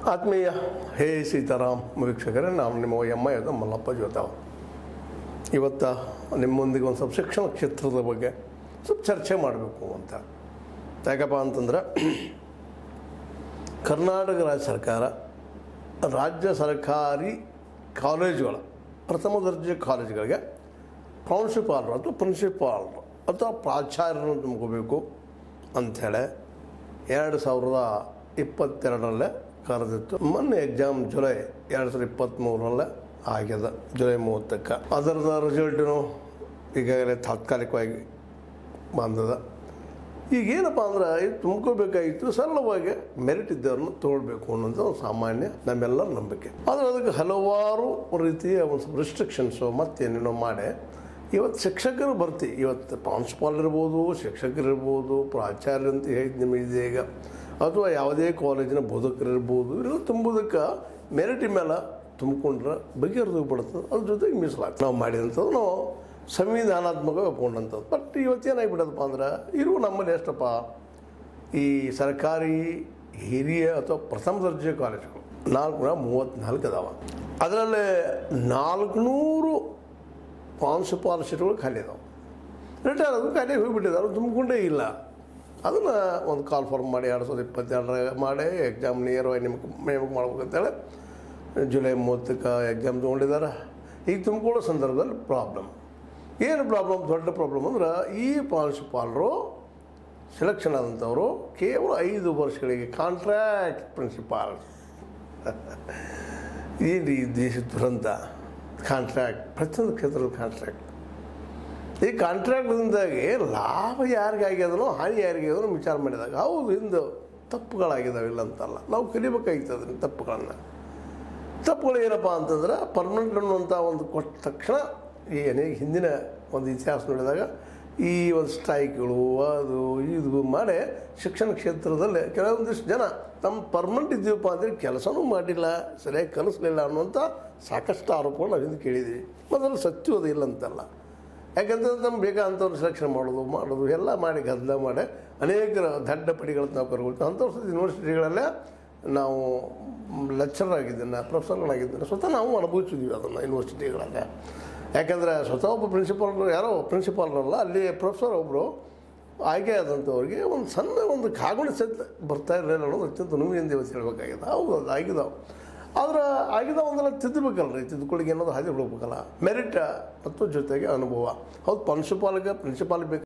ಆತ್ಮೀಯ ಹೇ ಸೀತಾರಾಮ್ ವೀಕ್ಷಕರೇ ನಾವು ನಿಮ್ಮ ಎಮ್ಮ ಎದ ಮಲ್ಲಪ್ಪ ಜೋತಾವ್ ಇವತ್ತ ನಿಮ್ಮೊಂದಿಗೆ ಒಂದು ಸ್ವಲ್ಪ ಶಿಕ್ಷಣ ಕ್ಷೇತ್ರದ ಬಗ್ಗೆ ಸ್ವಲ್ಪ ಚರ್ಚೆ ಮಾಡಬೇಕು ಅಂತ ಯಾಕಪ್ಪ ಅಂತಂದ್ರೆ ಕರ್ನಾಟಕ ರಾಜ್ಯ ಸರ್ಕಾರ ರಾಜ್ಯ ಸರ್ಕಾರಿ ಕಾಲೇಜುಗಳ ಪ್ರಥಮ ದರ್ಜೆ ಕಾಲೇಜುಗಳಿಗೆ ಪ್ರಾಂಶುಪಾಲರು ಅಥವಾ ಪ್ರಿನ್ಸಿಪಾಲರು ಅಥವಾ ಪ್ರಾಚಾರ್ಯರನ್ನು ತುಂಬ್ಕೋಬೇಕು ಅಂಥೇಳಿ ಎರಡು ಸಾವಿರದ ಇಪ್ಪತ್ತೆರಡರಲ್ಲೇ ಕರೆದಿತ್ತು ಮೊನ್ನೆ ಎಕ್ಸಾಮ್ ಜುಲೈ ಎರಡು ಸಾವಿರದ ಇಪ್ಪತ್ತ್ಮೂರರಲ್ಲೇ ಆಗ್ಯದ ಜುಲೈ ಮೂವತ್ತಕ್ಕೆ ಅದರದ ರಿಸಲ್ಟು ಈಗಾಗಲೇ ತಾತ್ಕಾಲಿಕವಾಗಿ ಬಂದದ ಈಗ ಏನಪ್ಪ ಅಂದ್ರೆ ಇದು ತುಂಬ್ಕೋಬೇಕಾಗಿತ್ತು ಸರಳವಾಗಿ ಮೆರಿಟ್ ಇದ್ದವ್ರನ್ನ ತೊಗೊಳ್ಬೇಕು ಅನ್ನೋದು ಒಂದು ಸಾಮಾನ್ಯ ನಮ್ಮೆಲ್ಲರ ನಂಬಿಕೆ ಆದರೆ ಅದಕ್ಕೆ ಹಲವಾರು ರೀತಿಯ ಒಂದು ಸ್ವಲ್ಪ ರಿಸ್ಟ್ರಿಕ್ಷನ್ಸು ಮತ್ತೇನೇನೋ ಮಾಡಿ ಇವತ್ತು ಶಿಕ್ಷಕರು ಬರ್ತಿ ಇವತ್ತು ಪ್ರಾಂಶುಪಾಲ್ ಇರ್ಬೋದು ಶಿಕ್ಷಕರಿರ್ಬೋದು ಪ್ರಾಚಾರ್ಯ ಅಂತ ಹೇಳಿದ ನಿಮಗೆ ಈಗ ಅಥವಾ ಯಾವುದೇ ಕಾಲೇಜಿನ ಬೋಧಕರಿರ್ಬೋದು ಇವರೆಲ್ಲ ತುಂಬುದಕ್ಕೆ ಮೆರಿಟ್ ಮೇಲೆ ತುಂಬಿಕೊಂಡ್ರೆ ಬಗೆಹರಿದು ಬಿಡುತ್ತದೆ ಅದ್ರ ಜೊತೆಗೆ ಮೀಸಲಾತಿ ನಾವು ಮಾಡಿದಂಥದ್ದು ನಾವು ಸಂವಿಧಾನಾತ್ಮಕವಾಗಿ ಒಪ್ಕೊಂಡಂಥದ್ದು ಬಟ್ ಇವತ್ತೇನಾಗಿಬಿಡೋದಪ್ಪ ಅಂದ್ರೆ ಇರುವ ನಮ್ಮಲ್ಲಿ ಎಷ್ಟಪ್ಪ ಈ ಸರ್ಕಾರಿ ಹಿರಿಯ ಅಥವಾ ಪ್ರಥಮ ದರ್ಜೆ ಕಾಲೇಜುಗಳು ನಾಲ್ಕುನೂರ ಮೂವತ್ತ್ನಾಲ್ಕು ಅದಾವ ಅದರಲ್ಲಿ ನಾಲ್ಕುನೂರು ಪ್ರಾಂಶುಪಾಲ ಸೀಟುಗಳು ಖಾಲಿ ಅದಾವೆ ರಿಟೈರ್ ಅದು ಖಾಲಿ ಹೋಗಿಬಿಟ್ಟಿದ್ದಾರೆ ಅವ್ರು ತುಂಬಿಕೊಂಡೇ ಇಲ್ಲ ಅದನ್ನು ಒಂದು ಕಾಲ್ ಫಾರ್ಮ್ ಮಾಡಿ ಎರಡು ಸಾವಿರದ ಇಪ್ಪತ್ತೆರಡರಾಗ ಮಾಡಿ ಎಕ್ಸಾಮ್ ನೇರವಾಗಿ ನೇಮಕ ನೇಮಕ ಮಾಡ್ಬೇಕಂತೇಳಿ ಜುಲೈ ಮೂವತ್ತಕ್ಕೆ ಎಕ್ಸಾಮ್ ತೊಗೊಂಡಿದ್ದಾರೆ ಈಗ ತುಂಬಿಕೊಳ್ಳೋ ಸಂದರ್ಭದಲ್ಲಿ ಪ್ರಾಬ್ಲಮ್ ಏನು ಪ್ರಾಬ್ಲಮ್ ದೊಡ್ಡ ಪ್ರಾಬ್ಲಮ್ ಅಂದ್ರೆ ಈ ಪ್ರಾಂಶುಪಾಲರು ಸೆಲೆಕ್ಷನ್ ಆದಂಥವರು ಕೇವಲ ಐದು ವರ್ಷಗಳಿಗೆ ಕಾಂಟ್ರಾಕ್ಟ್ ಪ್ರಿನ್ಸಿಪಾಲ್ ಏನು ಈ ದೇಶದ ದುರಂತ ಕಾಂಟ್ರಾಕ್ಟ್ ಪ್ರತಿಯೊಂದು ಕ್ಷೇತ್ರದ ಕಾಂಟ್ರಾಕ್ಟ್ ಈ ಕಾಂಟ್ರಾಕ್ಟ್ದಿಂದಾಗಿ ಲಾಭ ಯಾರಿಗೆ ಆಗ್ಯದನೋ ಹಾನಿ ಯಾರಿಗೆ ಆಗ್ಯದನೋ ವಿಚಾರ ಮಾಡಿದಾಗ ಹೌದು ಹಿಂದೆ ತಪ್ಪುಗಳಾಗಿದ್ದಾವೆ ಇಲ್ಲ ಅಂತಲ್ಲ ನಾವು ಕಲಿಬೇಕಾಗಿತ್ತು ಅದನ್ನ ತಪ್ಪುಗಳನ್ನು ತಪ್ಪುಗಳು ಏನಪ್ಪ ಅಂತಂದ್ರೆ ಪರ್ಮನೆಂಟ್ ಅನ್ನುವಂಥ ಒಂದು ಕೊಟ್ಟ ತಕ್ಷಣ ಈ ಅನೇಕ ಹಿಂದಿನ ಒಂದು ಇತಿಹಾಸ ನೋಡಿದಾಗ ಈ ಒಂದು ಸ್ಟ್ರೈಕ್ಗಳು ಅದು ಇದು ಮಾಡಿ ಶಿಕ್ಷಣ ಕ್ಷೇತ್ರದಲ್ಲಿ ಕೆಲವೊಂದಿಷ್ಟು ಜನ ತಮ್ಮ ಪರ್ಮನೆಂಟ್ ಇದ್ದೀವಪ್ಪ ಅಂದರೆ ಕೆಲಸನೂ ಮಾಡಿಲ್ಲ ಸರಿಯಾಗಿ ಕಲಿಸ್ಲಿಲ್ಲ ಅನ್ನುವಂಥ ಸಾಕಷ್ಟು ಆರೋಪಗಳು ನಾವು ಹಿಂದೆ ಕೇಳಿದ್ದೀವಿ ಮೊದಲು ಸತ್ಯ ಅದು ಇಲ್ಲ ಅಂತಲ್ಲ ಯಾಕಂದ್ರೆ ನಮ್ಗೆ ಬೇಕಾದಂಥವ್ರು ಸೆಲೆಕ್ಷನ್ ಮಾಡೋದು ಮಾಡೋದು ಎಲ್ಲ ಮಾಡಿ ಗದ್ದಲ ಮಾಡಿ ಅನೇಕ ದಡ್ಡ ಪಡಿಗಳನ್ನ ನಾವು ಕರ್ಕೊಳ್ತೀವಿ ಅಂಥವ್ರ ಯೂನಿವರ್ಸಿಟಿಗಳಲ್ಲೇ ನಾವು ಲೆಕ್ಚರರ್ ಆಗಿದ್ದೇನೆ ಪ್ರೊಫೆಸರ್ಗಳಾಗಿದ್ದೇನೆ ಸ್ವತಃ ನಾವು ಅನುಭವಿಸಿದ್ವಿ ಅದನ್ನು ಯೂನಿವರ್ಸಿಟಿಗಳಲ್ಲೇ ಯಾಕಂದರೆ ಸ್ವತಃ ಒಬ್ಬ ಪ್ರಿನ್ಸಿಪಾಲ್ರು ಯಾರೋ ಪ್ರಿನ್ಸಿಪಾಲ್ರಲ್ಲ ಅಲ್ಲಿ ಪ್ರೊಫೆಸರ್ ಒಬ್ಬರು ಆಯ್ಕೆ ಆದಂಥವ್ರಿಗೆ ಒಂದು ಸಣ್ಣ ಒಂದು ಕಾಗುಣಿ ಸಹಿತ ಬರ್ತಾ ಇರಲಿಲ್ಲ ಅನ್ನೋದು ಅತ್ಯಂತ ನೋವಿನಿಂದ ಇವತ್ತು ಹೇಳ್ಬೇಕಾಗಿದೆ ಹೌದು ಅದು ಆಗಿದಾವೆ ಆದ್ರೆ ಆಗಿದಾವ ಒಂದೆಲ್ಲ ತಿದ್ದಬೇಕಲ್ರಿ ತಿದ್ದುಕೊಳ್ಳಿಗೆ ಅನ್ನೋದು ಹಾದಿ ಹುಡುಕ್ಬೇಕಲ್ಲ ಮೆರಿಟ್ ಮತ್ತು ಜೊತೆಗೆ ಅನುಭವ ಹೌದು ಪ್ರಿನ್ಸಿಪಾಲ್ಗೆ ಪ್ರಿನ್ಸಿಪಾಲ್ ಬೇಕು